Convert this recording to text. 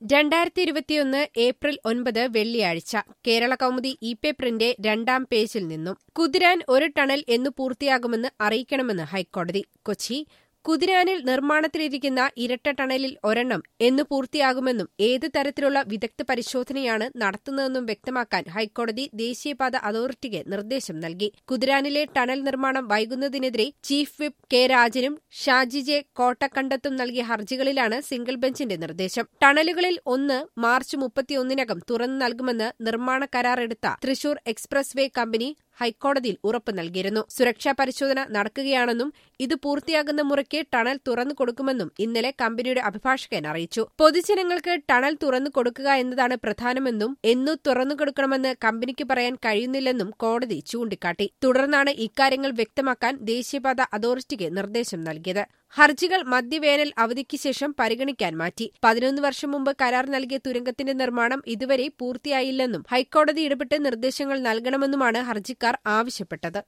രണ്ടായിരത്തി ഇരുപത്തിയൊന്ന് ഏപ്രിൽ ഒൻപത് വെള്ളിയാഴ്ച കേരള കൗമുദി ഇ പേപ്പറിന്റെ രണ്ടാം പേജിൽ നിന്നും കുതിരാൻ ഒരു ടണൽ എന്നു പൂർത്തിയാകുമെന്ന് അറിയിക്കണമെന്ന് ഹൈക്കോടതി കൊച്ചി കുതിരാനിൽ നിർമ്മാണത്തിലിരിക്കുന്ന ഇരട്ട ടണലിൽ ഒരെണ്ണം എന്നു പൂർത്തിയാകുമെന്നും ഏത് തരത്തിലുള്ള വിദഗ്ധ പരിശോധനയാണ് നടത്തുന്നതെന്നും വ്യക്തമാക്കാൻ ഹൈക്കോടതി ദേശീയപാത അതോറിറ്റിക്ക് നിർദ്ദേശം നൽകി കുതിരാനിലെ ടണൽ നിർമ്മാണം വൈകുന്നതിനെതിരെ ചീഫ് വിപ്പ് കെ രാജനും ഷാജി ജെ കോട്ടക്കണ്ടത്തും നൽകിയ ഹർജികളിലാണ് സിംഗിൾ ബെഞ്ചിന്റെ നിർദ്ദേശം ടണലുകളിൽ ഒന്ന് മാർച്ച് മുപ്പത്തിയൊന്നിനകം തുറന്നു നൽകുമെന്ന് നിർമ്മാണ കരാറെടുത്ത തൃശൂർ എക്സ്പ്രസ് വേ കമ്പനി ഹൈക്കോടതിയിൽ ഉറപ്പ് നൽകിയിരുന്നു സുരക്ഷാ പരിശോധന നടക്കുകയാണെന്നും ഇത് പൂർത്തിയാകുന്ന മുറയ്ക്ക് ടണൽ തുറന്നു കൊടുക്കുമെന്നും ഇന്നലെ കമ്പനിയുടെ അഭിഭാഷകൻ അറിയിച്ചു പൊതുജനങ്ങൾക്ക് ടണൽ തുറന്നു കൊടുക്കുക എന്നതാണ് പ്രധാനമെന്നും എന്നു തുറന്നു കൊടുക്കണമെന്ന് കമ്പനിക്ക് പറയാൻ കഴിയുന്നില്ലെന്നും കോടതി ചൂണ്ടിക്കാട്ടി തുടർന്നാണ് ഇക്കാര്യങ്ങൾ വ്യക്തമാക്കാൻ ദേശീയപാത അതോറിറ്റിക്ക് നിർദ്ദേശം നൽകിയത് ഹർജികൾ മധ്യവേനൽ അവധിക്ക് ശേഷം പരിഗണിക്കാൻ മാറ്റി പതിനൊന്ന് വർഷം മുമ്പ് കരാർ നൽകിയ തുരങ്കത്തിന്റെ നിർമ്മാണം ഇതുവരെ പൂർത്തിയായില്ലെന്നും ഹൈക്കോടതി ഇടപെട്ട് നിർദ്ദേശങ്ങൾ നൽകണമെന്നുമാണ് ഹർജിക്കാർ ആവശ്യപ്പെട്ടത്